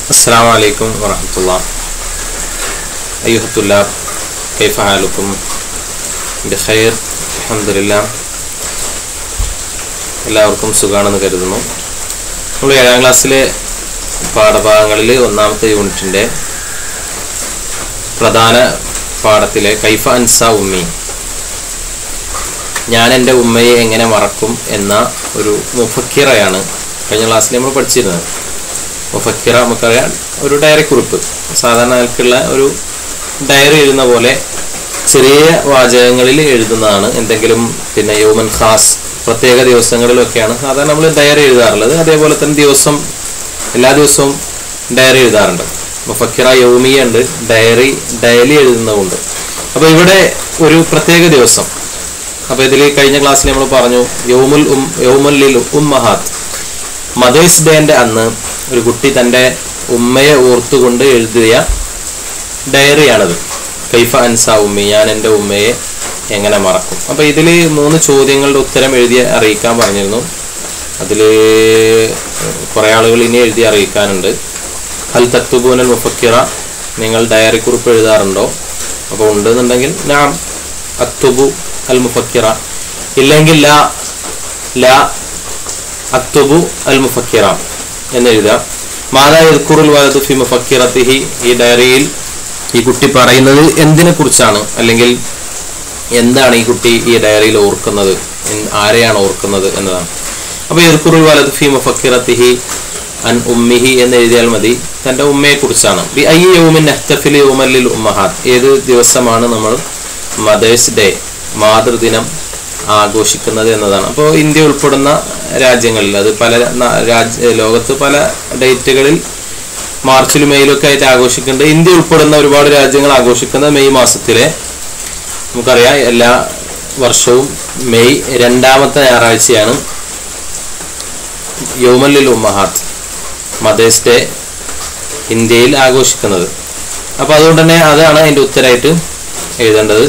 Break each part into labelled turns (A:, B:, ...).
A: السلام عليكم ورحمة الله أيها الطلاب كيف حالكم بخير الحمد لله എല്ലാവർക്കും സുഖാണെന്ന് കരുതുന്നു നമ്മൾ ഏഴാം ക്ലാസ്സിലെ പാഠഭാഗങ്ങളിൽ ഒന്നാമത്തെ യൂണിറ്റിൻ്റെ പ്രധാന പാഠത്തിലെ കൈഫ അൻസ ഉമ്മി ഞാൻ എൻ്റെ ഉമ്മയെ എങ്ങനെ മറക്കും എന്ന ഒരു മുഫക്കിറയാണ് കഴിഞ്ഞ ക്ലാസ്സിൽ നമ്മൾ പഠിച്ചിരുന്നത് മുഫക്കിറ നമുക്കറിയാം ഒരു ഡയറി കുറിപ്പ് സാധാരണ നിലക്കുള്ള ഒരു ഡയറി എഴുതുന്ന പോലെ ചെറിയ വാചകങ്ങളിൽ എഴുതുന്നതാണ് എന്തെങ്കിലും പിന്നെ യൗമൻ ഖാസ് പ്രത്യേക ദിവസങ്ങളിലൊക്കെയാണ് സാധാരണ നമ്മൾ ഡയറി എഴുതാറുള്ളത് അതേപോലെ തന്നെ ദിവസം എല്ലാ ദിവസവും ഡയറി എഴുതാറുണ്ട് മുഫക്കിറ യൗമിയ ഉണ്ട് ഡയറി ഡയലി എഴുതുന്നതുണ്ട് അപ്പോൾ ഇവിടെ ഒരു പ്രത്യേക ദിവസം അപ്പോൾ ഇതിൽ കഴിഞ്ഞ ക്ലാസ്സിൽ നമ്മൾ പറഞ്ഞു യൗമുൽ ഉം യൗമുല്ലിൽ ഉമ്മഹാത്ത് മദേഴ്സ് ഡേന്റെ അന്ന് ഒരു കുട്ടി തൻ്റെ ഉമ്മയെ ഓർത്തുകൊണ്ട് എഴുതിയ ഡയറിയാണത് കൈഫ അൻസ ഉമ്മി ഞാൻ എൻ്റെ ഉമ്മയെ എങ്ങനെ മറക്കും അപ്പോൾ ഇതിൽ മൂന്ന് ചോദ്യങ്ങളുടെ ഉത്തരം എഴുതി അറിയിക്കാൻ പറഞ്ഞിരുന്നു അതിൽ കുറേ ആളുകൾ ഇനി എഴുതി അറിയിക്കാനുണ്ട് അൽ തക്തുബൂനൽ മുഫക്കിറ നിങ്ങൾ ഡയറി കുറിപ്പ് എഴുതാറുണ്ടോ അപ്പോൾ ഉണ്ടെന്നുണ്ടെങ്കിൽ ഞാൻ അക്തുബു അൽ മുഫക്കിറ ഇല്ലെങ്കിൽ ലാ ലാ അക്തുബു അൽ മുഫക്കിറ എന്നെഴുതാം മാതാ ഇർക്കുറുൽ വലതു ഫി മുഫക്കിറത്തിഹി ഈ ഡയറിയിൽ ഈ കുട്ടി പറയുന്നത് എന്തിനെ കുറിച്ചാണ് അല്ലെങ്കിൽ എന്താണ് ഈ കുട്ടി ഈ ഡയറിയിൽ ഓർക്കുന്നത് എൻ- ആരെയാണ് ഓർക്കുന്നത് എന്നതാണ് അപ്പോൾ ഇർക്കുറുൽ വലതു ഫി മുഫക്കിറത്തിഹി അൻ ഉമ്മിഹി എന്ന് എഴുതിയാൽ മതി തൻ്റെ ഉമ്മയെ കുറിച്ചാണ് ബി ഐ യൗമിൻ നഹ്തഫിൽ യൗമല്ലിൽ ഉമ്മഹാത്ത് ഏത് ദിവസമാണ് നമ്മൾ മദേഴ്സ് ഡേ മാതൃദിനം ആഘോഷിക്കുന്നത് എന്നതാണ് അപ്പോൾ ഇന്ത്യ ഉൾപ്പെടുന്ന രാജ്യങ്ങളിൽ അത് പല ന- രാജ്യ ലോകത്ത് പല ഡേറ്റുകളിൽ മാർച്ചിലും മെയ്യിലും ഒക്കെ ആയിട്ട് ആഘോഷിക്കുന്നുണ്ട് ഇന്ത്യ ഉൾപ്പെടുന്ന ഒരുപാട് രാജ്യങ്ങൾ ആഘോഷിക്കുന്നത് മെയ് മാസത്തിലെ നമുക്കറിയാം എല്ലാ വർഷവും മെയ് രണ്ടാമത്തെ ഞായറാഴ്ചയാണ് യൗമല്ലിൽ ഉമ്മഹാത്ത് മദേഴ്സ് ഡേ ഇന്ത്യയിൽ ആഘോഷിക്കുന്നത് അപ്പോൾ അതുകൊണ്ട് തന്നെ അതാണ് അതിൻ്റെ ഉത്തരമായിട്ട് എഴുതേണ്ടത്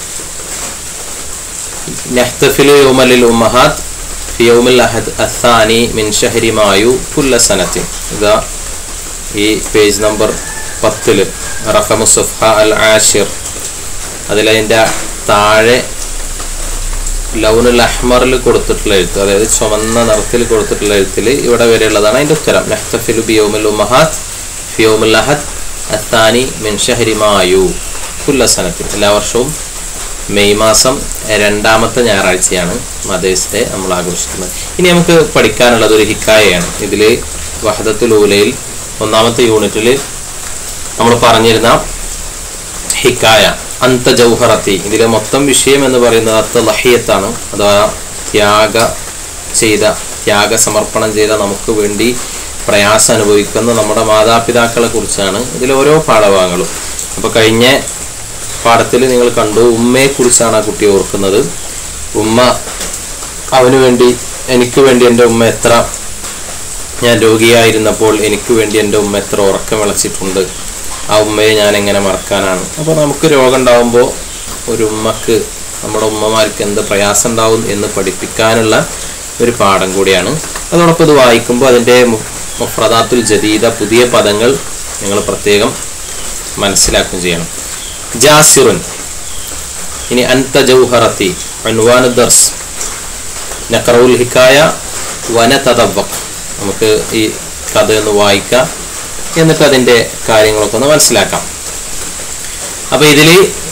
A: نحتفل يوم للأمهات في يوم الأحد الثاني من شهر مايو كل سنة إذا ഈ പേജ് നമ്പർ പത്തില് റഖമു സുഫ അൽ ആഷിർ അതിലതിൻ്റെ താഴെ ലൗനുൽ അഹ്മറിൽ കൊടുത്തിട്ടുള്ള എഴുത്ത് അതായത് ചുവന്ന നിറത്തിൽ കൊടുത്തിട്ടുള്ള എഴുത്തിൽ ഇവിടെ വരെയുള്ളതാണ് അതിൻ്റെ ഉത്തരം നഹ്തഫിലു ബിയോമുൽ ഉമഹാത്ത് ഫിയോമുൽ അഹദ് അത്താനി മിൻ ഷഹരി മായു കുല്ല സനത്തിൽ എല്ലാ വർഷവും മെയ് മാസം രണ്ടാമത്തെ ഞായറാഴ്ചയാണ് മദേഴ്സ് ഡേ നമ്മൾ ആഘോഷിക്കുന്നത് ഇനി നമുക്ക് പഠിക്കാനുള്ളത് ഒരു ഹിക്കായയാണ് ഇതിൽ വഹദത്തുൽ ഊലയിൽ ഒന്നാമത്തെ യൂണിറ്റിൽ നമ്മൾ പറഞ്ഞിരുന്ന ഹിക്കായ അന്ത ജൗഹറത്തി ഇതിലെ മൊത്തം വിഷയം എന്ന് പറയുന്നത് അത്ത ലഹിയത്താണ് അഥവാ ത്യാഗ ചെയ്ത ത്യാഗ സമർപ്പണം ചെയ്ത നമുക്ക് വേണ്ടി പ്രയാസം അനുഭവിക്കുന്ന നമ്മുടെ മാതാപിതാക്കളെ കുറിച്ചാണ് ഇതിൽ ഓരോ പാഠഭാഗങ്ങളും അപ്പോൾ കഴിഞ്ഞ പാഠത്തിൽ നിങ്ങൾ കണ്ടു ഉമ്മയെ കുറിച്ചാണ് ആ കുട്ടി ഓർക്കുന്നത് ഉമ്മ അവന് വേണ്ടി എനിക്ക് വേണ്ടി എൻ്റെ ഉമ്മ എത്ര ഞാൻ രോഗിയായിരുന്നപ്പോൾ എനിക്ക് വേണ്ടി എൻ്റെ ഉമ്മ എത്ര ഉറക്കം വിളച്ചിട്ടുണ്ട് ആ ഉമ്മയെ ഞാൻ എങ്ങനെ മറക്കാനാണ് അപ്പോൾ നമുക്ക് രോഗം ഉണ്ടാകുമ്പോൾ ഒരു ഉമ്മക്ക് നമ്മുടെ ഉമ്മമാർക്ക് എന്ത് പ്രയാസം ഉണ്ടാവും എന്ന് പഠിപ്പിക്കാനുള്ള ഒരു പാഠം കൂടിയാണ് അതോടൊപ്പം ഇത് വായിക്കുമ്പോൾ അതിൻ്റെ മുഫ്രദാത്തുൽ ജദീദ പുതിയ പദങ്ങൾ നിങ്ങൾ പ്രത്യേകം മനസ്സിലാക്കുകയും ചെയ്യണം ജാസിറുൻ ഇനി അൻത ജൗഹറത്തി അൻവാനു ദർസ് നഖറവുൽ ഹിക്കായ വന തതവക് നമുക്ക് ഈ കഥ ഒന്ന് വായിക്കാം എന്നിട്ട് അതിൻ്റെ കാര്യങ്ങളൊക്കെ ഒന്ന് മനസ്സിലാക്കാം അപ്പൊ ഇതിൽ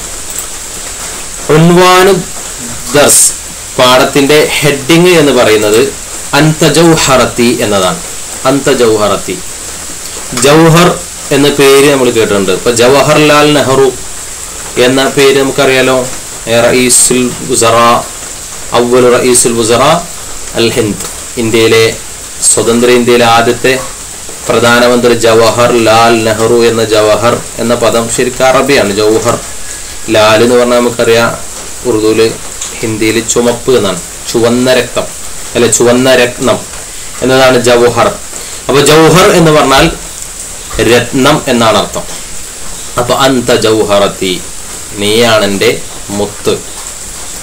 A: ഉൻവാനു ദർസ് പാഠത്തിന്റെ ഹെഡിങ് എന്ന് പറയുന്നത് അന്തജൗഹറത്തി എന്നതാണ് അന്തജൗഹറത്തി ജൗഹർ എന്ന പേര് നമ്മൾ കേട്ടിട്ടുണ്ട് ഇപ്പൊ ജവഹർലാൽ നെഹ്റു എന്ന പേര് നമുക്കറിയാലോ ഏ റയീസുൽ ഗുസറ അവൽ റയീസുൽ ഗുസറ അൽ ഹിന്ദ് ഇന്ത്യയിലെ സ്വതന്ത്ര ഇന്ത്യയിലെ ആദ്യത്തെ പ്രധാനമന്ത്രി ജവഹർ ലാൽ നെഹ്റു എന്ന ജവഹർ എന്ന പദം ശരിക്കും അറബിയാണ് ജൗഹർ ലാൽ എന്ന് പറഞ്ഞാൽ നമുക്കറിയാം ഉറുദുവിൽ ഹിന്ദിയിൽ ചുമപ്പ് എന്നാണ് ചുവന്ന രക്തം അല്ലെ ചുവന്ന രത്നം എന്നതാണ് ജൗഹർ അപ്പൊ ജൗഹർ എന്ന് പറഞ്ഞാൽ രത്നം എന്നാണ് അർത്ഥം അപ്പൊ അന്ത ജൗഹറത്തി നീയാണെൻ്റെ മുത്ത്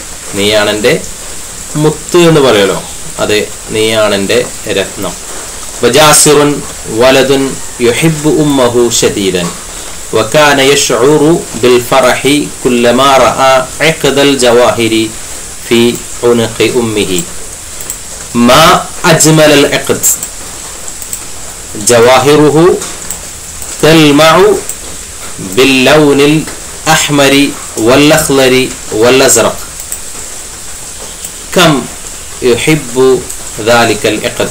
A: നീയാണെൻ്റെ മുത്ത് എന്ന് പറയുമല്ലോ അതെ നീയാണെൻ്റെ രത്നം وجاسر ولد يحب أمه شديدا وكان يشعر بالفرح كلما رأى عقد الجواهر في عنق أمه ما أجمل العقد جواهره تلمع باللون الأحمر والأخضر والأزرق كم يحب ذلك العقد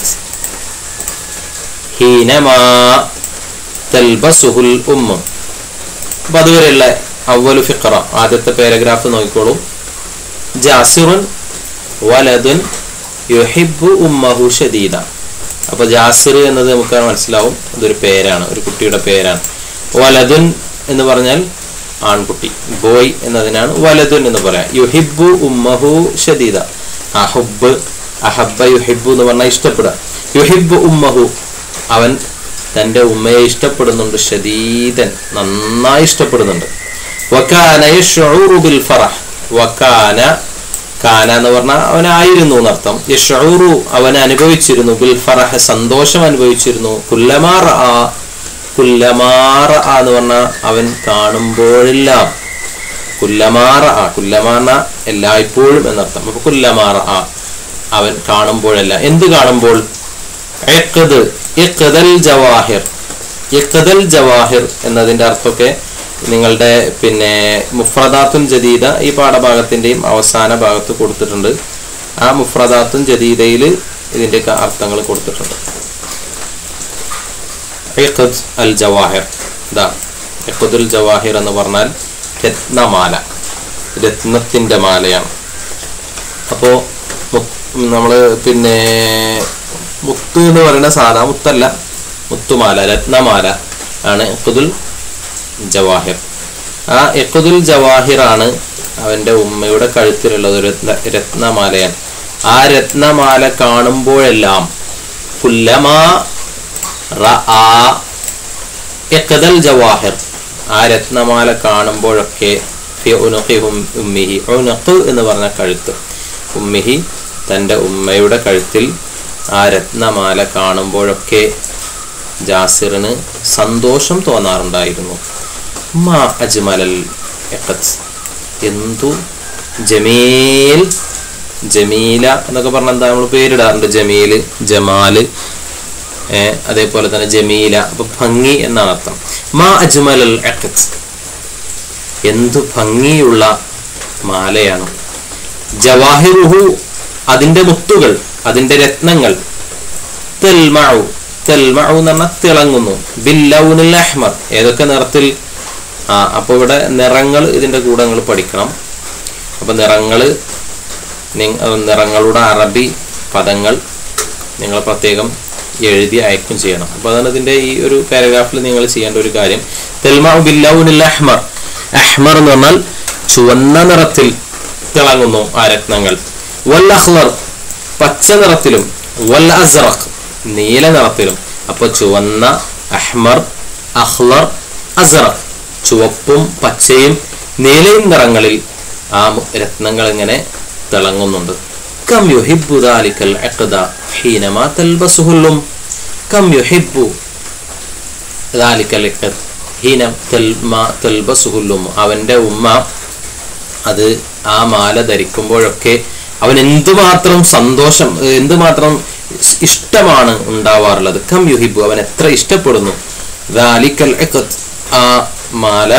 A: حينما تلبسه الأم അപ്പൊ അതുവരെയുള്ള അവലു ഫിഖറ ആദ്യത്തെ പാരഗ്രാഫ് നോക്കിക്കോളൂ ജാസിറുൻ വലതുൻ യുഹിബു ഉമ്മഹു ഷദീദ അപ്പൊ ജാസിർ എന്നത് നമുക്ക് മനസ്സിലാവും ഇതൊരു പേരാണ് ഒരു കുട്ടിയുടെ പേരാണ് വലതുൻ എന്ന് പറഞ്ഞാൽ ആൺകുട്ടി ബോയ് എന്നതിനാണ് വലതുൻ എന്ന് പറയാം യുഹിബു ഉമ്മഹു ഷദീദ അഹുബ് അഹബ്ബ യുഹിബു എന്ന് പറഞ്ഞാൽ ഇഷ്ടപ്പെടുക യുഹിബു ഉമ്മഹു അവൻ തൻ്റെ ഉമ്മയെ ഇഷ്ടപ്പെടുന്നുണ്ട് ഷദീദൻ നന്നായി ഇഷ്ടപ്പെടുന്നുണ്ട് വക്കാന യശ്ഉറു ബിൽ ഫറഹ് വക്കാന കാന എന്ന് പറഞ്ഞാൽ അവനായിരുന്നു എന്നർത്ഥം യഷൂറു അവൻ അനുഭവിച്ചിരുന്നു ബിൽ ഫറഹ് സന്തോഷം അനുഭവിച്ചിരുന്നു കുല്ലമാറ ആ കുല്ലമാറ ആ എന്ന് പറഞ്ഞാൽ അവൻ കാണുമ്പോഴെല്ലാം കുല്ലമാറ ആ കുല്ലമാറ എല്ലായ്പ്പോഴും എന്നർത്ഥം അപ്പൊ കുല്ലമാറ ആ അവൻ കാണുമ്പോഴെല്ലാം എന്ത് കാണുമ്പോൾ ഇഖ്ദ് ഇഖ്ദൽ ജവാഹിർ ഇഖ്ദൽ ജവാഹിർ എന്നതിന്റെ അർത്ഥമൊക്കെ നിങ്ങളുടെ പിന്നെ മുഫ്രദാത്തുൻ ജദീദ ഈ പാഠഭാഗത്തിന്റെയും അവസാന ഭാഗത്ത് കൊടുത്തിട്ടുണ്ട് ആ മുഫ്രദാത്തുൻ ജദീദയിൽ ഇതിന്റെയൊക്കെ അർത്ഥങ്ങൾ കൊടുത്തിട്ടുണ്ട് ഇഖ്ദ് അൽ ജവാഹിർ ഇതാ ഇഖ്ദുൽ ജവാഹിർ എന്ന് പറഞ്ഞാൽ രത്നമാല രത്നത്തിന്റെ മാലയാണ് അപ്പോൾ നമ്മൾ പിന്നെ മുത്ത് എന്ന് പറയുന്ന സാധാ മുത്തല്ല മുത്തുമാല രത്നമാല ആണ് ഇഖ്ദുൽ ജവാഹിർ ആ ഇഖ്ദുൽ ജവാഹിർ ആണ് അവന്റെ ഉമ്മയുടെ കഴുത്തിലുള്ളത് ഒരു രത്ന രത്നമാലയാണ് ആ രത്നമാല കാണുമ്പോഴെല്ലാം കുല്ലമാ റആ ഇഖ്ദൽ ജവാഹിർ ആ രത്നമാല കാണുമ്പോഴൊക്കെ ഫി ഉനുഖി ഉം- ഉമ്മിഹി ഉനുഖ് എന്ന് പറഞ്ഞ കഴുത്ത് ഉമ്മിഹി തൻ്റെ ഉമ്മയുടെ കഴുത്തിൽ ആ രത്നമാല കാണുമ്പോഴൊക്കെ ജാസിറിന് സന്തോഷം തോന്നാറുണ്ടായിരുന്നു മാ അജ്മലൽ എഖത്ത് എന്തു ജമീൽ ജമീല എന്നൊക്കെ പറഞ്ഞാൽ എന്താ നമ്മൾ പേരിടാറുണ്ട് ജമീല് ജമാല് ഏ, അതേപോലെ തന്നെ ജമീല അപ്പൊ ഭംഗി എന്നാണ് അർത്ഥം മാ അജ്മലൽ എഖത്ത് എന്തു ഭംഗിയുള്ള മാലയാണ് ജവാഹിറുഹു അതിന്റെ മുത്തുകൾ അതിന്റെ രത്നങ്ങൾ തെൽമഴു തെൽമഴു എന്ന് പറഞ്ഞാൽ തിളങ്ങുന്നു ബില്ലൗനിൽ അഹ്മർ ഏതൊക്കെ നിറത്തിൽ ആ അപ്പോൾ ഇവിടെ നിറങ്ങൾ ഇതിന്റെ കൂടെ നിങ്ങൾ പഠിക്കണം അപ്പൊ നിറങ്ങൾ നിറങ്ങളുടെ അറബി പദങ്ങൾ നിങ്ങൾ പ്രത്യേകം എഴുതി അയക്കും ചെയ്യണം അപ്പോൾ അതാണ് ഇതിന്റെ ഈ ഒരു പാരഗ്രാഫിൽ നിങ്ങൾ ചെയ്യേണ്ട ഒരു കാര്യം തെൽമഉ ബില്ലൗനിൽ അഹ്മർ അഹ്മർ എന്ന് പറഞ്ഞാൽ ചുവന്ന നിറത്തിൽ തിളങ്ങുന്നു ആ രത്നങ്ങൾ വൽ അഖ്ലർ പച്ച നിറത്തിലും വൽ അസ്റഖ് നീല നിറത്തിലും അപ്പോൾ ചുവന്ന അഹ്മർ അഖ്ലർ അസ്റഖ് ചുവപ്പും പച്ചയും നീലയും നിറങ്ങളിൽ ആ മു- രത്നങ്ങൾ ഇങ്ങനെ തിളങ്ങുന്നുണ്ട് കം യുഹിബ്ബു ദാലിക്കൽ അഖ്ദ ഹീനമാ തൽബസുഹുല്ലും കം യുഹിബ്ബു ദാലിക്കൽ അഖ്ദ ഹീന തൽമാ തൽബസുഹുല്ലും അവന്റെ ഉമ്മ അത് ആ മാല ധരിക്കുമ്പോഴൊക്കെ അവൻ എന്തുമാത്രം സന്തോഷം ഏഹ് എന്തുമാത്രം ഇസ്- ഇഷ്ടമാണ് ഉണ്ടാവാറുള്ളത് കം യുഹിബു അവൻ എത്ര ഇഷ്ടപ്പെടുന്നു ദാലിക്കൽ ഇഖ്ത് ആ മാല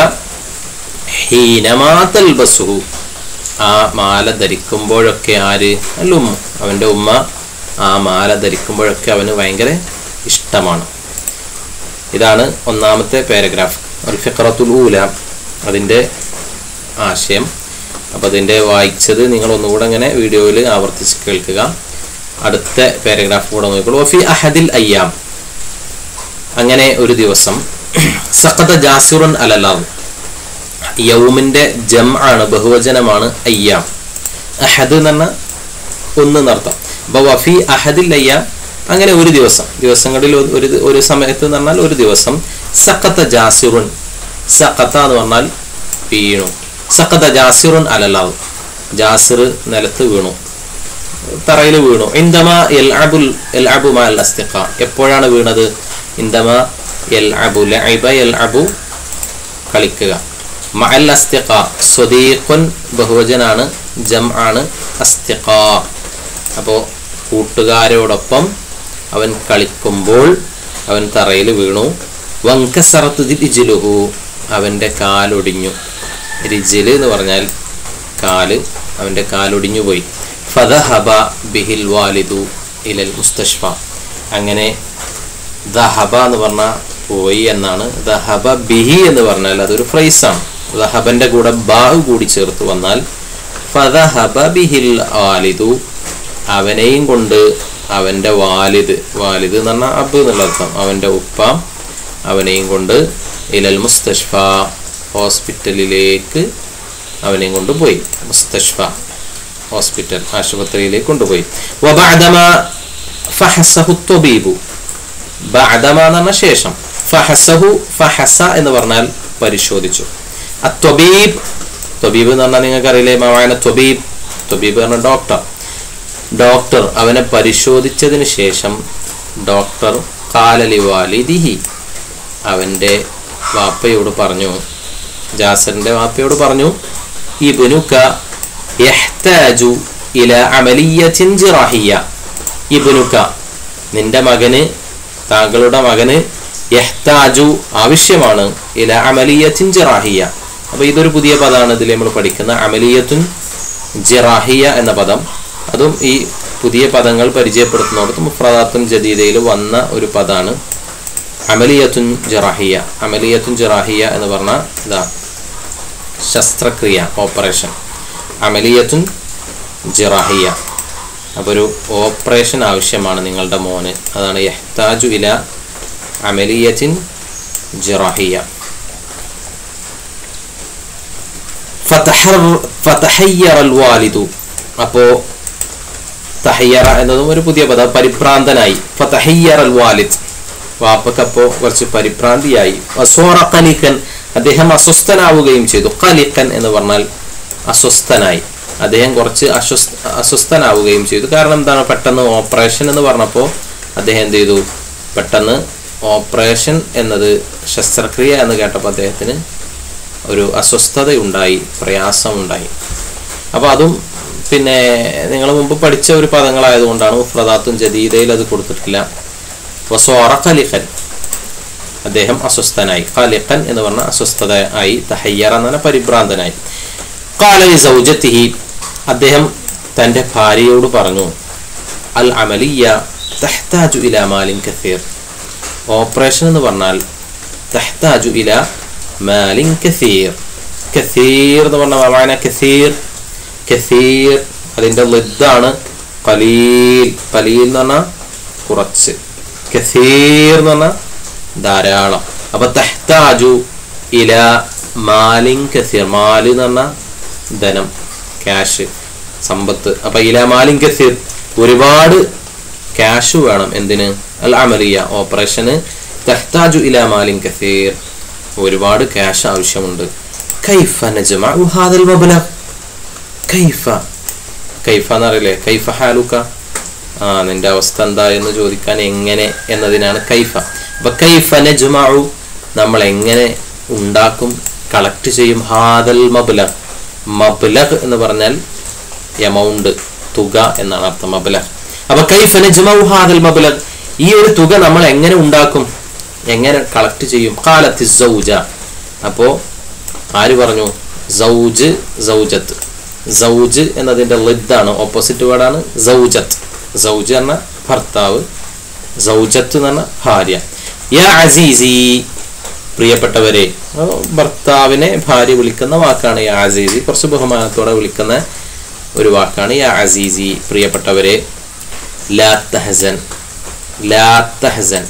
A: ഹീനമാ തൽബസുഹു ആ മാല ധരിക്കുമ്പോഴൊക്കെ ആര് അല്ല ഉമ്മ അവൻ്റെ ഉമ്മ ആ മാല ധരിക്കുമ്പോഴൊക്കെ അവന് ഭയങ്കര ഇഷ്ടമാണ് ഇതാണ് ഒന്നാമത്തെ പാരഗ്രാഫ് അൽ ഫിഖറത്തുൽ ഊല അതിൻ്റെ ആശയം അപ്പോൾ അതിൻ്റെ വായിച്ചത് നിങ്ങൾ ഒന്നുകൂടെ ഇങ്ങനെ വീഡിയോയിൽ ആവർത്തിച്ച് കേൾക്കുക അടുത്ത പാരഗ്രാഫ് കൂടെ നോക്കിക്കോളൂ വഫി അഹദിൽ അയ്യാം അങ്ങനെ ഒരു ദിവസം സഖത ജാസിറുൻ അലലാവ് യൗമിന്റെ ജം ആണ് ബഹുവചനമാണ് അയ്യാം അഹദ് എന്ന് പറഞ്ഞാൽ ഒന്ന് നർത്തം അപ്പൊ വഫി അഹദിൽ അയ്യാം അങ്ങനെ ഒരു ദിവസം ദിവസങ്ങളിൽ ഒരു- ഒരു ഒരു സമയത്ത് എന്ന് പറഞ്ഞാൽ ഒരു ദിവസം സഖത്ത ജാസിറുൻ സഖത്ത എന്ന് പറഞ്ഞാൽ വീണു സഖത്ത ജാസിറുൻ അലലാവ് ജാസിർ നിലത്ത് വീണു തറയിൽ വീണു ഇന്ദമ എൽ അബുൽ എൽ അബു മാൽ അസ്തിഖ എപ്പോഴാണ് വീണത് ഇന്ദമ എൽ അബു ലഅബ എൽ അബു കളിക്കുക മഅൽ അസ്തിഖ സ്വദീഖുൻ ബഹുവചനാണ് ജം ആണ് അസ്തിഖ അപ്പോൾ കൂട്ടുകാരോടൊപ്പം അവൻ കളിക്കുമ്പോൾ അവൻ തറയിൽ വീണു വങ്കസറത്ത് രിജിലുഹു അവൻ്റെ കാലൊടിഞ്ഞു രിജില് എന്ന് പറഞ്ഞാൽ കാല് അവൻ്റെ കാലൊടിഞ്ഞു പോയി ഫദഹബ ബിഹിൽ വാലിദു ഇലൽ മുസ്തഷ്ഫ അങ്ങനെ ദഹബ എന്ന് പറഞ്ഞാൽ പോയി എന്നാണ് ദഹബ ബിഹി എന്ന് പറഞ്ഞാൽ അതൊരു ഫ്രൈസാണ് ദഹബന്റെ കൂടെ ബാഹു കൂടി ചേർത്ത് വന്നാൽ ഫദഹബ ബിഹിൽ വാലിദു അവനെയും കൊണ്ട് അവൻ്റെ വാലിദ് വാലിദ് എന്ന് പറഞ്ഞാൽ അബ് എന്നുള്ള അർത്ഥം അവൻ്റെ ഉപ്പ അവനെയും കൊണ്ട് ഇലൽ മുസ്തഷ്ഫ ഹോസ്പിറ്റലിലേക്ക് അവനെയും കൊണ്ട് പോയി മുസ്തഷ്ഫ ഹോസ്പിറ്റൽ ആശുപത്രിയിലേക്ക് കൊണ്ടുപോയി വബഅദമ ഫഹസഹു ത്വബീബു ബഅദമ എന്ന് പറഞ്ഞ ശേഷം ഫഹസഹു ഫഹസ എന്ന് പറഞ്ഞാൽ പരിശോധിച്ചു അത്വബീബ് ത്വബീബ് എന്ന് പറഞ്ഞാൽ നിങ്ങൾക്ക് അറിയില്ലേ മാവായന ത്വബീബ് ത്വബീബ് പറഞ്ഞ ഡോക്ടർ ഡോക്ടർ അവനെ പരിശോധിച്ചതിന് ശേഷം ഡോക്ടർ കാലലി വാലിദിഹി അവൻ്റെ വാപ്പയോട് പറഞ്ഞു ജാസറിൻ്റെ വാപ്പയോട് പറഞ്ഞു ഇബ്നുക യഹ്താജു ഇല അമലിയത്തിൻ ജിറാഹിയ ഇബ്നുക നിന്റെ മകന് താങ്കളുടെ മകന് യഹ്താജു ആവശ്യമാണ് ഇല അമലിയത്തിൻ ജിറാഹിയ അപ്പോൾ ഇതൊരു പുതിയ പദമാണ് ഇതിൽ നമ്മൾ പഠിക്കുന്ന അമലിയത്തുൻ ജിറാഹിയ എന്ന പദം അതും ഈ പുതിയ പദങ്ങൾ പരിചയപ്പെടുത്തുന്നിടത്ത് മുഫ്രദാത്തുൻ ജദീദയിൽ വന്ന ഒരു പദമാണ് അമലിയത്തുൻ ജറാഹിയ അമലിയത്തുൻ ജറാഹിയ എന്ന് പറഞ്ഞാൽ ഇതാ ശസ്ത്രക്രിയ ഓപ്പറേഷൻ അമലിയത്തുൻ ജിറാഹിയ അപ്പോൾ ഒരു ഓപ്പറേഷൻ ആവശ്യമാണ് നിങ്ങളുടെ മോന് അതാണ് യഹ്താജു ഇല അമലിയത്തിൻ ജിറാഹിയ ഫതഹയ്യറൽ വാലിദു അപ്പോൾ തഹയ്യറ എന്നതും ഒരു പുതിയ പദം പരിഭ്രാന്തനായി ഫതഹയ്യറൽ വാലിദ് വാപ്പക്കപ്പോ കുറച്ച് പരിഭ്രാന്തിയായി വസോറ കലിക്കൻ അദ്ദേഹം അസ്വസ്ഥനാവുകയും ചെയ്തു കലിക്കൻ എന്ന് പറഞ്ഞാൽ അസ്വസ്ഥനായി അദ്ദേഹം കുറച്ച് അസ്വസ്ഥ അസ്വസ്ഥനാവുകയും ചെയ്തു കാരണം എന്താണ് പെട്ടെന്ന് ഓപ്പറേഷൻ എന്ന് പറഞ്ഞപ്പോൾ അദ്ദേഹം എന്ത് ചെയ്തു പെട്ടെന്ന് ഓപ്പറേഷൻ എന്നത് ശസ്ത്രക്രിയ എന്ന് കേട്ടപ്പോൾ അദ്ദേഹത്തിന് ഒരു അസ്വസ്ഥതയുണ്ടായി പ്രയാസമുണ്ടായി അപ്പോൾ അതും പിന്നെ നിങ്ങൾ മുമ്പ് പഠിച്ച ഒരു പദങ്ങളായതുകൊണ്ടാണ് മുഫ്രദാത്തും ജദീദയിൽ അത് കൊടുത്തിട്ടില്ല വസോറ ഖലിഖൻ അദ്ദേഹം അസ്വസ്ഥനായി ഖലിഖൻ എന്ന് പറഞ്ഞ അസ്വസ്ഥത ആയി തഹയ്യറ എന്ന് പറഞ്ഞ പരിഭ്രാന്തനായി കാലി സൗജത്തിഹി അദ്ദേഹം തൻ്റെ ഭാര്യയോട് പറഞ്ഞു അൽ അമലിയ തഹ്താജു ഇല മാലിൻ കസീർ ഓപ്പറേഷൻ എന്ന് പറഞ്ഞാൽ തഹ്താജു ഇല മാലിൻ കസീർ കസീർ എന്ന് പറഞ്ഞ വായന കസീർ കസീർ അതിൻ്റെ ലിദ്ദാണ് കലീൽ കലീൽ എന്ന് പറഞ്ഞാൽ കുറച്ച് കസീർ എന്ന് പറഞ്ഞാൽ ധാരാളം അപ്പൊ തഹ്താജു ഇല മാലിൻ കസീർ മാല് എന്ന് പറഞ്ഞാൽ ധനം ക്യാഷ് സമ്പത്ത് അപ്പൊ ഇല മാലിൻ കസീർ ഒരുപാട് ക്യാഷ് വേണം എന്തിന് അൽ അമലിയ ഓപ്പറേഷന് തഹ്താജു ഇല മാലിൻ കസീർ ഒരുപാട് ക്യാഷ് ആവശ്യമുണ്ട് കൈഫ നജ്മഉ ഹാദൽ മബ്ലഗ് കൈഫ കൈഫ എന്നറിയില്ലേ കൈഫ ഹാലുക്ക ആ നിന്റെ അവസ്ഥ എന്താ എന്ന് ചോദിക്കാൻ എങ്ങനെ എന്നതിനാണ് കൈഫ അപ്പൊ കൈഫ നജ്മഉ നമ്മൾ എങ്ങനെ ഉണ്ടാക്കും കളക്ട് ചെയ്യും ഹാദൽ മബ്ലഗ് മബ്ലഗ് എന്ന് പറഞ്ഞാൽ എമൗണ്ട് തുക എന്നാണ് അർത്ഥം മബ്ലഗ് അപ്പൊ കൈഫ നജ്മഉ ഹാദൽ മബ്ലഗ് ഈ ഒരു തുക നമ്മൾ എങ്ങനെ ഉണ്ടാക്കും എങ്ങനെ കളക്ട് ചെയ്യും കാലത്തി സൗജ അപ്പോ ആര് പറഞ്ഞു സൗജ് സൗജത്ത് സൗജ് എന്നതിന്റെ ലിദ്ദാണ് ഓപ്പോസിറ്റ് വേർഡാണ് സൗജത്ത് സൗജ് എന്ന ഭർത്താവ് സൗജത്ത് എന്ന് പറഞ്ഞ ഭാര്യ യാ അസീസി പ്രിയപ്പെട്ടവരെ അപ്പൊ ഭർത്താവിനെ ഭാര്യ വിളിക്കുന്ന വാക്കാണ് യാ അസീസി കുറച്ച് ബഹുമാനത്തോടെ വിളിക്കുന്ന ഒരു വാക്കാണ് യാ അസീസി പ്രിയപ്പെട്ടവരെ ലാ തഹസൻ ലാ തഹസൻ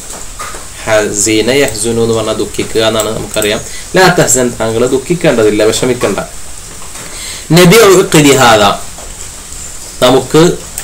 A: ഹസീന യഹ്സുനു എന്ന് പറഞ്ഞാൽ ദുഃഖിക്കുക എന്നാണ് നമുക്കറിയാം ലാ തഹസൻ താങ്കൾ ദുഃഖിക്കേണ്ടതില്ല വിഷമിക്കണ്ട നബി ഹാദ നമുക്ക്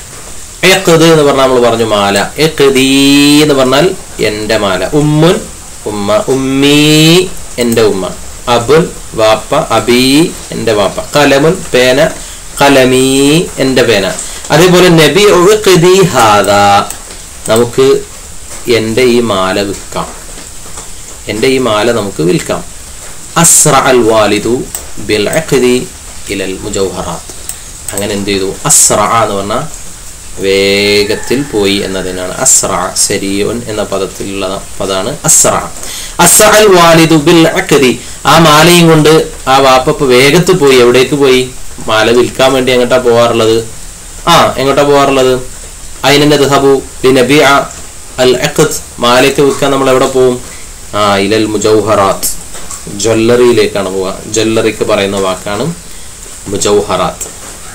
A: എഖദ് എന്ന് പറഞ്ഞാൽ നമ്മൾ പറഞ്ഞു മാല എഖദീ എന്ന് പറഞ്ഞാൽ എൻ്റെ മാല ഉമ്മുൻ ഉമ്മ ഉമ്മീ എൻ്റെ ഉമ്മ അബുൻ വാപ്പ അബീ എൻ്റെ വാപ്പ കലമുൻ പേന കലമീ എൻ്റെ പേന അതേപോലെ നബി ഉഖ്ദി ഹാദാ നമുക്ക് എൻ്റെ ഈ മാല വിൽക്കാം എൻ്റെ ഈ മാല നമുക്ക് വിൽക്കാം അസ്ര അൽ വാലിദു ബിൽ അഖ്ദി ഇലൽ മുജൗഹറാത്ത് അങ്ങനെ എന്ത് ചെയ്തു അസ്ര എന്ന് പറഞ്ഞാൽ വേഗത്തിൽ പോയി എന്നതിനാണ് അസ്ര ശരീവൻ എന്ന പദത്തിലുള്ള പദമാണ് അസ്ര അസ്ര അൽ വാലിദു ബിൽ അഖ്ദി ആ മാലയും കൊണ്ട് ആ വാപ്പ വേഗത്തിൽ പോയി എവിടേക്ക് പോയി മാല വിൽക്കാൻ വേണ്ടി എങ്ങോട്ടാ പോവാറുള്ളത് ആ എങ്ങോട്ടാ പോവാറുള്ളത് അതിനെ ദഹബു നബി അൽ അഖദ് മാലയ്ക്ക് വിൽക്കാൻ നമ്മൾ എവിടെ പോവും ആ ഇലൽ മുജൗഹറാത്ത് ജ്വല്ലറിയിലേക്കാണ് പോവുക ജ്വല്ലറിക്ക് പറയുന്ന വാക്കാണ് മുജൗഹറാത്ത്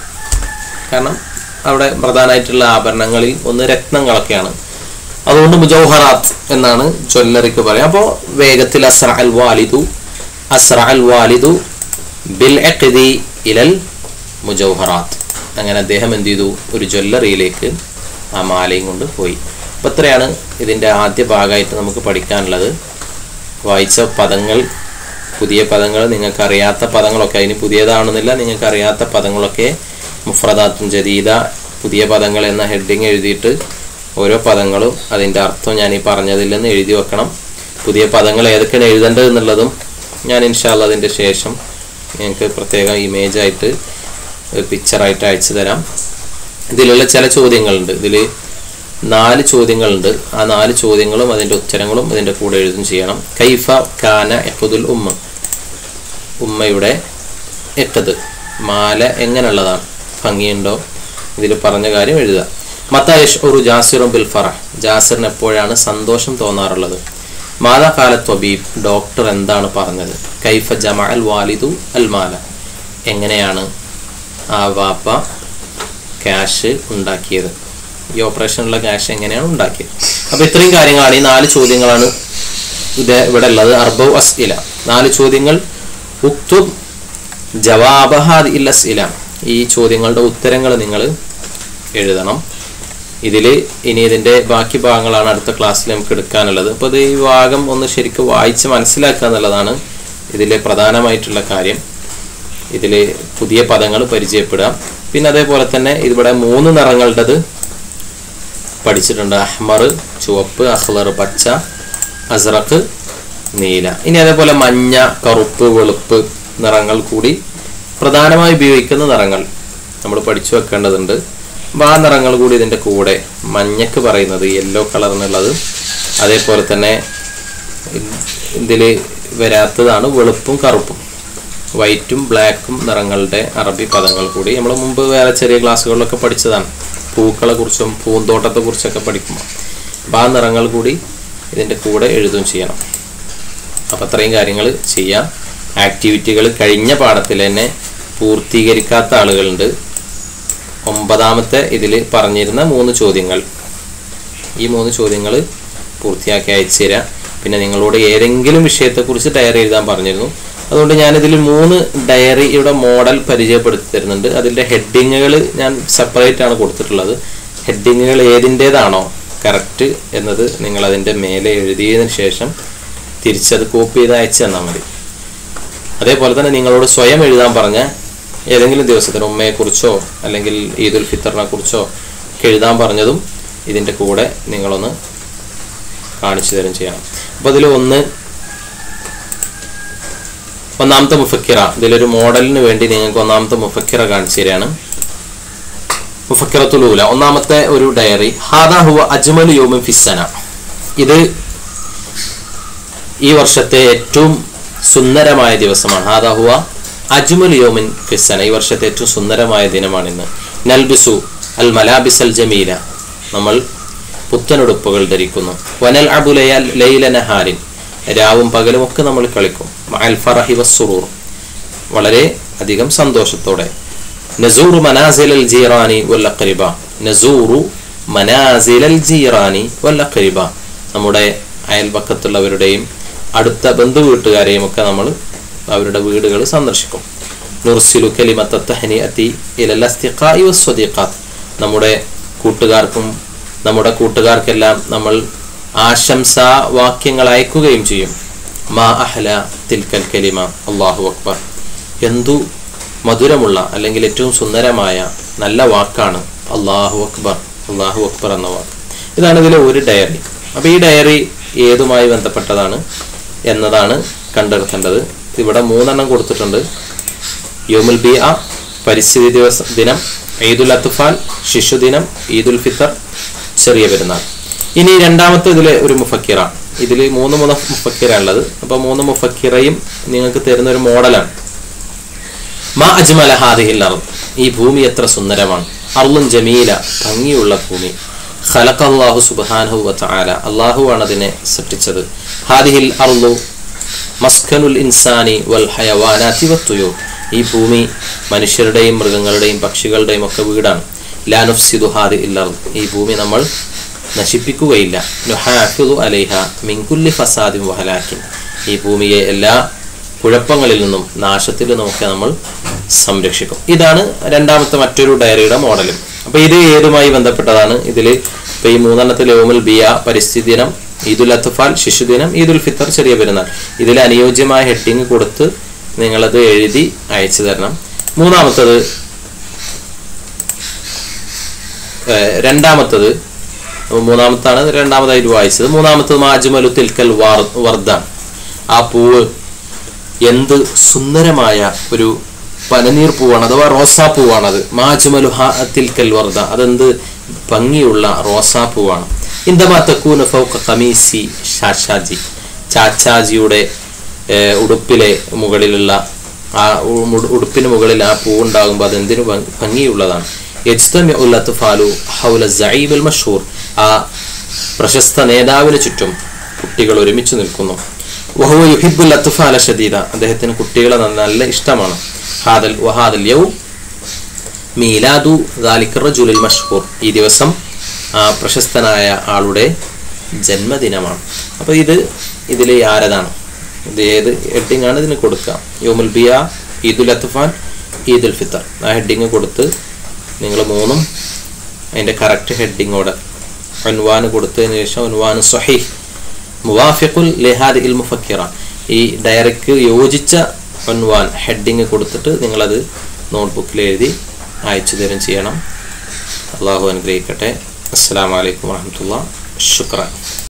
A: കാരണം അവിടെ പ്രധാനമായിട്ടുള്ള ആഭരണങ്ങളിൽ ഒന്ന് രത്നങ്ങളൊക്കെയാണ് അതുകൊണ്ട് മുജൗഹറാത്ത് എന്നാണ് ജ്വല്ലറിക്ക് പറയുക അപ്പോൾ വേഗത്തിൽ അസ്ര അൽ വാലിദു അസ്ര അൽ വാലിദു ബിൽ അഖ്ദി ഇലൽ മുജൗഹറാത്ത് അങ്ങനെ അദ്ദേഹം എന്ത് ചെയ്തു ഒരു ജ്വല്ലറിയിലേക്ക് ആ മാലയും കൊണ്ട് പോയി അപ്പോൾ ഇത്രയാണ് ഇതിൻ്റെ ആദ്യ ഭാഗമായിട്ട് നമുക്ക് പഠിക്കാനുള്ളത് വായിച്ച പദങ്ങൾ പുതിയ പദങ്ങൾ നിങ്ങൾക്ക് അറിയാത്ത പദങ്ങളൊക്കെ അതിന് പുതിയതാണെന്നില്ല നിങ്ങൾക്ക് അറിയാത്ത പദങ്ങളൊക്കെ മുഫ്രദാത്തും ജദീദ പുതിയ പദങ്ങൾ എന്ന ഹെഡിങ് എഴുതിയിട്ട് ഓരോ പദങ്ങളും അതിൻ്റെ അർത്ഥം ഞാൻ ഈ പറഞ്ഞതിൽ നിന്ന് എഴുതി വെക്കണം പുതിയ പദങ്ങൾ ഏതൊക്കെയാണ് എഴുതേണ്ടത് എന്നുള്ളതും ഞാൻ ഇൻഷാല്ല അതിൻ്റെ ശേഷം നിങ്ങൾക്ക് പ്രത്യേക ഇമേജായിട്ട് പിക്ചറായിട്ട് അയച്ചു തരാം ഇതിലുള്ള ചില ചോദ്യങ്ങളുണ്ട് ഇതിൽ നാല് ചോദ്യങ്ങളുണ്ട് ആ നാല് ചോദ്യങ്ങളും അതിൻ്റെ ഉത്തരങ്ങളും അതിൻ്റെ കൂടെ എഴുതും ചെയ്യണം കൈഫ കാന എഹുദുൽ ഉമ്മ ഉമ്മയുടെ എക്കത് മാല എങ്ങനെയുള്ളതാണ് ഭംഗിയുണ്ടോ ഇതിൽ പറഞ്ഞ കാര്യം എഴുതുക മത്തായഷ് ഒരു ജാസിറും ബിൽ ഫറഹ് ജാസിറിന് എപ്പോഴാണ് സന്തോഷം തോന്നാറുള്ളത് മാതാകാല ത്വബീബ് ഡോക്ടർ എന്താണ് പറഞ്ഞത് കൈഫ ജമ അൽ വാലിദു അൽ മാല എങ്ങനെയാണ് ആ വാപ്പ ക്യാഷ് ഉണ്ടാക്കിയത് ഈ ഓപ്പറേഷനുള്ള ക്യാഷ് എങ്ങനെയാണ് ഉണ്ടാക്കിയത് അപ്പോൾ ഇത്രയും കാര്യങ്ങളാണ് ഈ നാല് ചോദ്യങ്ങളാണ് ഇത് ഇവിടെ ഉള്ളത് അർബവ് അസ്ഇല നാല് ചോദ്യങ്ങൾ ഉക്തും ജവാബഹാദ് ഇൽ അസ്ഇല ഈ ചോദ്യങ്ങളുടെ ഉത്തരങ്ങൾ നിങ്ങൾ എഴുതണം ഇതിൽ ഇനി ഇതിൻ്റെ ബാക്കി ഭാഗങ്ങളാണ് അടുത്ത ക്ലാസ്സിൽ നമുക്ക് എടുക്കാനുള്ളത് അപ്പോൾ ഇത് ഈ ഭാഗം ഒന്ന് ശരിക്കും വായിച്ച് മനസ്സിലാക്കുക എന്നുള്ളതാണ് ഇതിലെ പ്രധാനമായിട്ടുള്ള കാര്യം ഇതിൽ പുതിയ പദങ്ങൾ പരിചയപ്പെടുക പിന്നെ അതേപോലെ തന്നെ ഇവിടെ മൂന്ന് നിറങ്ങളുടേത് പഠിച്ചിട്ടുണ്ട് അഹ്മർ ചുവപ്പ് അഹ്ലർ പച്ച അസ്റഖ് നീല ഇനി അതേപോലെ മഞ്ഞ കറുപ്പ് വെളുപ്പ് നിറങ്ങൾ കൂടി പ്രധാനമായി ഉപയോഗിക്കുന്ന നിറങ്ങൾ നമ്മൾ പഠിച്ചു വെക്കേണ്ടതുണ്ട് അപ്പോൾ ആ നിറങ്ങൾ കൂടി ഇതിൻ്റെ കൂടെ മഞ്ഞക്ക് പറയുന്നത് യെല്ലോ കളറിനുള്ളത് അതേപോലെ തന്നെ ഇതിൽ വരാത്തതാണ് വെളുപ്പും കറുപ്പും വൈറ്റും ബ്ലാക്കും നിറങ്ങളുടെ അറബി പദങ്ങൾ കൂടി നമ്മൾ മുമ്പ് വേറെ ചെറിയ ക്ലാസ്സുകളിലൊക്കെ പഠിച്ചതാണ് പൂക്കളെ കുറിച്ചും പൂന്തോട്ടത്തെ കുറിച്ചൊക്കെ പഠിക്കുമ്പോൾ അപ്പോൾ ആ നിറങ്ങൾ കൂടി ഇതിൻ്റെ കൂടെ എഴുതുകയും ചെയ്യണം അപ്പോൾ അത്രയും കാര്യങ്ങൾ ചെയ്യാം ആക്ടിവിറ്റികൾ കഴിഞ്ഞ പാഠത്തിൽ തന്നെ പൂർത്തീകരിക്കാത്ത ആളുകളുണ്ട് ഒമ്പതാമത്തെ ഇതിൽ പറഞ്ഞിരുന്ന മൂന്ന് ചോദ്യങ്ങൾ ഈ മൂന്ന് ചോദ്യങ്ങൾ പൂർത്തിയാക്കി അയച്ചു തരാം പിന്നെ നിങ്ങളോട് ഏതെങ്കിലും വിഷയത്തെക്കുറിച്ച് ഡയറി എഴുതാൻ പറഞ്ഞിരുന്നു അതുകൊണ്ട് ഞാനിതിൽ മൂന്ന് ഡയറിയുടെ മോഡൽ പരിചയപ്പെടുത്തി തരുന്നുണ്ട് അതിൻ്റെ ഹെഡിങ്ങുകൾ ഞാൻ സെപ്പറേറ്റ് ആണ് കൊടുത്തിട്ടുള്ളത് ഹെഡിങ്ങുകൾ ഏതിൻ്റേതാണോ കറക്റ്റ് എന്നത് നിങ്ങൾ അതിൻ്റെ മേലെ എഴുതിയതിന് ശേഷം തിരിച്ചത് കോപ്പി ചെയ്ത് അയച്ചു തന്നാൽ മതി അതേപോലെ തന്നെ നിങ്ങളോട് സ്വയം എഴുതാൻ പറഞ്ഞ ഏതെങ്കിലും ദിവസത്തിന് ഉമ്മയെക്കുറിച്ചോ അല്ലെങ്കിൽ ഈദുൽ ഫിത്തറിനെ കുറിച്ചോ ഒക്കെ എഴുതാൻ പറഞ്ഞതും ഇതിൻ്റെ കൂടെ നിങ്ങളൊന്ന് കാണിച്ചു തരും ചെയ്യണം അപ്പോൾ അതിൽ ഒന്ന് ഒന്നാമത്തെ മുഫക്കിറ ഇതിലൊരു മോഡലിന് വേണ്ടി നിങ്ങൾക്ക് ഒന്നാമത്തെ മുഫക്കിറ കാണിച്ചു തരികയാണ് മുഫക്കിറത്തുലൂല ഒന്നാമത്തെ ഒരു ഡയറി ഹാദാ ഹുവ അജ്മൽ യോമിൻ ഫിസന ഇത് ഈ വർഷത്തെ ഏറ്റവും സുന്ദരമായ ദിവസമാണ് ഹാദാ ഹുവ അജ്മൽ യോമിൻ ഫിസന ഈ വർഷത്തെ ഏറ്റവും സുന്ദരമായ ദിനമാണ് ഇന്ന് നൽബിസു അൽ മലാബിസ് അൽ ജമീല നമ്മൾ പുത്തനുടുപ്പുകൾ ധരിക്കുന്നു വനൽ അബുലയ ലൈല നഹാരിൻ രാവും പകലും ഒക്കെ നമ്മൾ കളിക്കും അൽ ഫറഹി വസ്സുറൂർ വളരെ അധികം സന്തോഷത്തോടെ നസൂറു മനാസിൽ അൽ ജീറാനി വല്ലഖരിബ നസൂറു മനാസിൽ അൽ ജീറാനി വല്ലഖരിബ നമ്മുടെ അയൽപക്കത്തുള്ളവരുടെയും അടുത്ത ബന്ധു വീട്ടുകാരെയും ഒക്കെ നമ്മൾ അവരുടെ വീടുകൾ സന്ദർശിക്കും നുർസിലു കലിമത്തഹനി അത്തി ഇലൽ അസ്തിഖായി വസ്വദീഖാത്ത് നമ്മുടെ കൂട്ടുകാർക്കും നമ്മുടെ കൂട്ടുകാർക്കെല്ലാം നമ്മൾ ആശംസാ വാക്യങ്ങൾ അയക്കുകയും ചെയ്യും മാ അഹ്ല തിൽക്കൽ കലിമ അള്ളാഹു അക്ബർ എന്തു മധുരമുള്ള അല്ലെങ്കിൽ ഏറ്റവും സുന്ദരമായ നല്ല വാക്കാണ് അള്ളാഹു അക്ബർ അള്ളാഹു അക്ബർ എന്ന വാക്ക് ഇതാണ് ഇതിലെ ഒരു ഡയറി അപ്പോൾ ഈ ഡയറി ഏതുമായി ബന്ധപ്പെട്ടതാണ് എന്നതാണ് കണ്ടെടുക്കേണ്ടത് ഇവിടെ മൂന്നെണ്ണം കൊടുത്തിട്ടുണ്ട് യോമുൽ ബി ആ പരിസ്ഥിതി ദിവസ ദിനം ഈദുൽ അത്തുഫാൽ ശിശുദിനം ഈദുൽ ഫിത്തർ ചെറിയ പെരുന്നാൾ ഇനി രണ്ടാമത്തെ ഇതിലെ ഒരു മുഫക്കിറ ഇതിൽ മൂന്ന് മൂന്ന് മുഫക്കിറ ഉള്ളത് അപ്പോൾ മൂന്ന് മുഫക്കിറയും നിങ്ങൾക്ക് തരുന്ന ഒരു മോഡലാണ് മാ അജ്മല ഹാദിഹിൽ അർദ് ഈ ഭൂമി എത്ര സുന്ദരമാണ് അർളും ജമീല ഭംഗിയുള്ള ഭൂമി ഖലഖ അല്ലാഹു സുബ്ഹാനഹു വതആല അല്ലാഹുവാണ് അതിനെ സൃഷ്ടിച്ചത് ഹാദിഹിൽ അർളു മസ്കനുൽ ഇൻസാനി വൽ ഹയവാനാതി വത്തുയൂർ ഈ ഭൂമി മനുഷ്യരുടെയും മൃഗങ്ങളുടെയും പക്ഷികളുടെയും ഒക്കെ വീടാണ് ലാനുഫ്സിദു ഹാദി ഇല്ലർ ഈ ഭൂമി നമ്മൾ നശിപ്പിക്കുകയില്ല നുഹാഫിദു അലൈഹ മിൻകുല്ലി ഫസാദിൻ വഹലാക്കിൻ ഈ ഭൂമിയെ എല്ലാ കുഴപ്പങ്ങളിൽ നിന്നും നാശത്തിൽ നിന്നുമൊക്കെ നമ്മൾ സംരക്ഷിക്കും ഇതാണ് രണ്ടാമത്തെ മറ്റൊരു ഡയറിയുടെ മോഡലും അപ്പൊ ഇത് ഏതുമായി ബന്ധപ്പെട്ടതാണ് ഇതിൽ ഇപ്പൊ ഈ മൂന്നെണ്ണത്തിൽ ഓമുൽ ബിയ പരിസ്ഥിതി ദിനം ഈദുൽ അത്തുഫാൽ ശിശുദിനം ഈദുൽ ഫിത്തർ ചെറിയ പെരുന്നാൾ ഇതിൽ അനുയോജ്യമായ ഹെഡിങ് കൊടുത്ത് നിങ്ങളത് എഴുതി അയച്ചു തരണം മൂന്നാമത്തത് ഏഹ് രണ്ടാമത്തത് അപ്പൊ മൂന്നാമത്താണ് രണ്ടാമതായിട്ട് വായിച്ചത് മൂന്നാമത്തത് മാജുമലു തിൽക്കൽ വാർ വർദ്ധ ആ പൂവ് എന്ത് സുന്ദരമായ ഒരു പനനീർ പൂവാണ് അഥവാ റോസാപ്പൂവാണത് മാജുമലു ഹ തിൽക്കൽ വർദ്ധ അതെന്ത് ഭംഗിയുള്ള റോസാപ്പൂവാണ് ഇന്ദമാ തക്കൂന ഫൗക കമീസി ഷാഷാജി ചാച്ചാജിയുടെ ഏഹ്, ഉടുപ്പിലെ മുകളിലുള്ള ആ ഉ- ഉടു- ഉടുപ്പിന് മുകളിൽ ആ പൂ ഉണ്ടാകുമ്പോൾ അതെന്തിനു ഭംഗി- ഭംഗിയുള്ളതാണ് യജ്തമി ഉൽ അത്ഫാലു ഹൗല സഈബുൽ മഷൂർ ആ പ്രശസ്ത നേതാവിന് ചുറ്റും കുട്ടികൾ ഒരുമിച്ച് നിൽക്കുന്നു വഹുവ യുഹിബുൽ അത്ഫാല ഷദീദ അദ്ദേഹത്തിന് കുട്ടികളെ ന- നല്ല ഇഷ്ടമാണ് ഹാദൽ വഹാദൽ യൗ മീലാദു ദാലിക് റജുലുൽ മഷ്ഹൂർ ഈ ദിവസം ആ പ്രശസ്തനായ ആളുടെ ജന്മദിനമാണ് അപ്പോൾ ഇത് ഇതിൽ ആരതാണ് ഇത് ഏത് ഹെഡിങ് ആണ് ഇതിന് കൊടുക്കുക യോമുൽ ബിയ ഈദുൽ അത്ഫാൻ ഈദുൽ ഫിത്തർ ആ ഹെഡിങ് കൊടുത്ത് നിങ്ങൾ മൂന്നും അതിൻ്റെ കറക്റ്റ് ഹെഡിങ്ങോടെ ഒൻവാന് കൊടുത്തതിന് ശേഷം ഒൻവാന് സഹീഹ് മുവാഫിഖുൽ ലിഹാദി ഇൽ മുഫക്കിറ ഈ ഡയറിക്ക് യോജിച്ച ഒൻവാൻ ഹെഡിങ് കൊടുത്തിട്ട് നിങ്ങളത് നോട്ട്ബുക്കിൽ എഴുതി അയച്ചു തരും ചെയ്യണം അള്ളാഹു അനുഗ്രഹിക്കട്ടെ അസ്സാം വലൈക്കും വാഹമത്തുള്ള ശുക്രാൻ